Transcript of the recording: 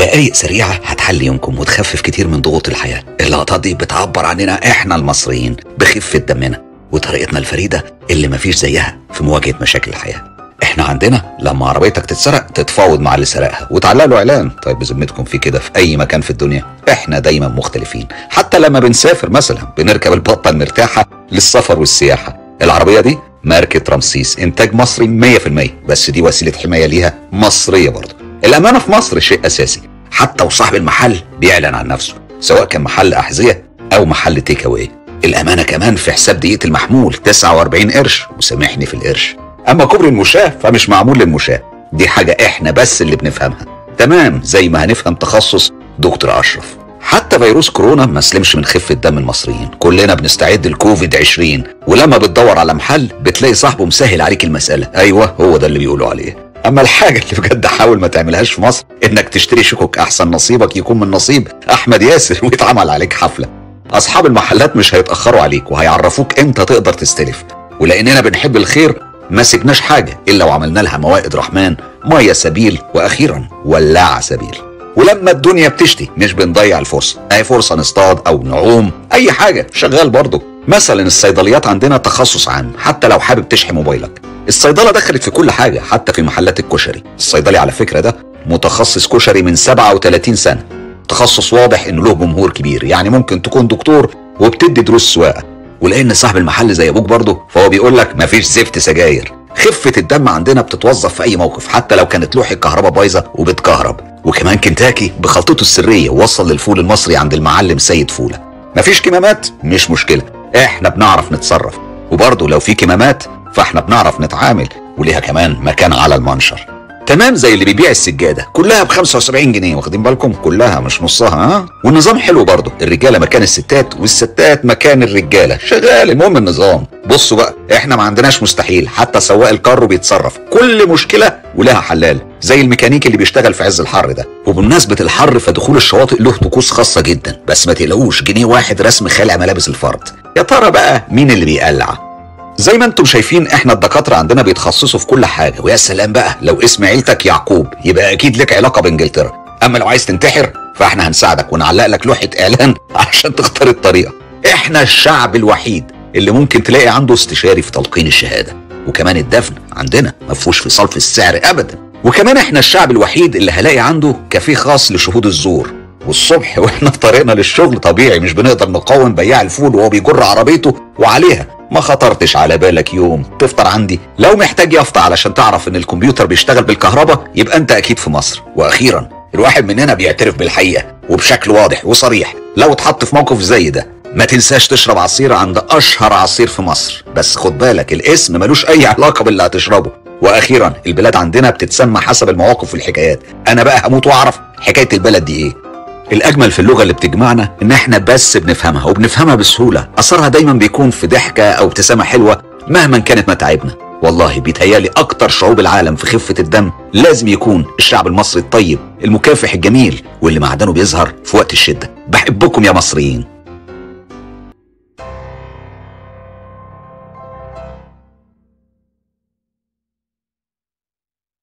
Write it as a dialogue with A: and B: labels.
A: دقايق سريعة هتحل يومكم وتخفف كتير من ضغوط الحياة اللقطات دي بتعبر عننا احنا المصريين بخفة دمنا وطريقتنا الفريدة اللي مفيش زيها في مواجهة مشاكل الحياة احنا عندنا لما عربيتك تتسرق تتفاوض مع اللي سرقها وتعلق له اعلان طيب بذمتكم في كده في اي مكان في الدنيا احنا دايما مختلفين حتى لما بنسافر مثلا بنركب البطه المرتاحه للسفر والسياحه العربيه دي ماركه رمسيس انتاج مصري 100% بس دي وسيله حمايه ليها مصريه برضه الامانه في مصر شيء اساسي حتى وصاحب المحل بيعلن عن نفسه سواء كان محل احذيه او محل تيك اواي الامانه كمان في حساب دقيقه المحمول 49 قرش وسامحني في القرش اما كوبري المشاه فمش معمول للمشاه دي حاجه احنا بس اللي بنفهمها تمام زي ما هنفهم تخصص دكتور اشرف حتى فيروس كورونا ما سلمش من خفه دم المصريين كلنا بنستعد لكوفيد 20 ولما بتدور على محل بتلاقي صاحبه مسهل عليك المساله ايوه هو ده اللي بيقولوا عليه اما الحاجه اللي بجد حاول ما تعملهاش في مصر انك تشتري شكوك احسن نصيبك يكون من نصيب احمد ياسر ويتعمل عليك حفله اصحاب المحلات مش هيتاخروا عليك وهيعرفوك امتى تقدر تستلف ولاننا بنحب الخير ما سيبناش حاجه الا وعملنا لها موائد رحمن ميه سبيل واخيرا ولاعه سبيل ولما الدنيا بتشتي مش بنضيع الفرصه اي فرصه نصطاد او نعوم اي حاجه شغال برضه مثلا الصيدليات عندنا تخصص عام حتى لو حابب تشحي موبايلك الصيدله دخلت في كل حاجه حتى في محلات الكشري الصيدلي على فكره ده متخصص كشري من 37 سنه تخصص واضح انه له جمهور كبير يعني ممكن تكون دكتور وبتدي دروس سواقه ولان صاحب المحل زي ابوك برضه فهو بيقول لك مفيش زفت سجاير خفه الدم عندنا بتتوظف في اي موقف حتى لو كانت لوح الكهرباء بايظه وبتكهرب وكمان كنتاكي بخلطته السريه وصل للفول المصري عند المعلم سيد فوله مفيش كمامات مش مشكله احنا بنعرف نتصرف وبرضه لو في كمامات فاحنا بنعرف نتعامل وليها كمان مكان على المنشر تمام زي اللي بيبيع السجاده كلها ب 75 جنيه واخدين بالكم كلها مش نصها ها والنظام حلو برضه الرجاله مكان الستات والستات مكان الرجاله شغال المهم النظام بصوا بقى احنا ما عندناش مستحيل حتى سواق الكارو بيتصرف كل مشكله ولها حلال زي الميكانيكي اللي بيشتغل في عز الحر ده وبمناسبه الحر فدخول الشواطئ له طقوس خاصه جدا بس ما تقلقوش جنيه واحد رسم خالع ملابس الفرد يا ترى بقى مين اللي بيقلع زي ما انتم شايفين احنا الدكاتره عندنا بيتخصصوا في كل حاجه ويا سلام بقى لو اسم عيلتك يعقوب يبقى اكيد لك علاقه بانجلترا اما لو عايز تنتحر فاحنا هنساعدك ونعلق لك لوحه اعلان عشان تختار الطريقه احنا الشعب الوحيد اللي ممكن تلاقي عنده استشاري في تلقين الشهاده وكمان الدفن عندنا ما فيهوش فصال في السعر ابدا وكمان احنا الشعب الوحيد اللي هلاقي عنده كافيه خاص لشهود الزور والصبح واحنا في طريقنا للشغل طبيعي مش بنقدر نقاوم بياع الفول وهو بيجر عربيته وعليها ما خطرتش على بالك يوم تفطر عندي لو محتاج يافطة علشان تعرف ان الكمبيوتر بيشتغل بالكهرباء يبقى انت اكيد في مصر واخيرا الواحد مننا بيعترف بالحقيقة وبشكل واضح وصريح لو اتحط في موقف زي ده ما تنساش تشرب عصير عند اشهر عصير في مصر بس خد بالك الاسم ملوش اي علاقة باللي هتشربه واخيرا البلاد عندنا بتتسمى حسب المواقف والحكايات انا بقى هموت واعرف حكاية البلد دي ايه الأجمل في اللغة اللي بتجمعنا إن إحنا بس بنفهمها وبنفهمها بسهولة أثرها دايما بيكون في ضحكة أو ابتسامة حلوة مهما كانت متاعبنا والله بيتهيالي أكتر شعوب العالم في خفة الدم لازم يكون الشعب المصري الطيب المكافح الجميل واللي معدنه بيظهر في وقت الشدة بحبكم يا مصريين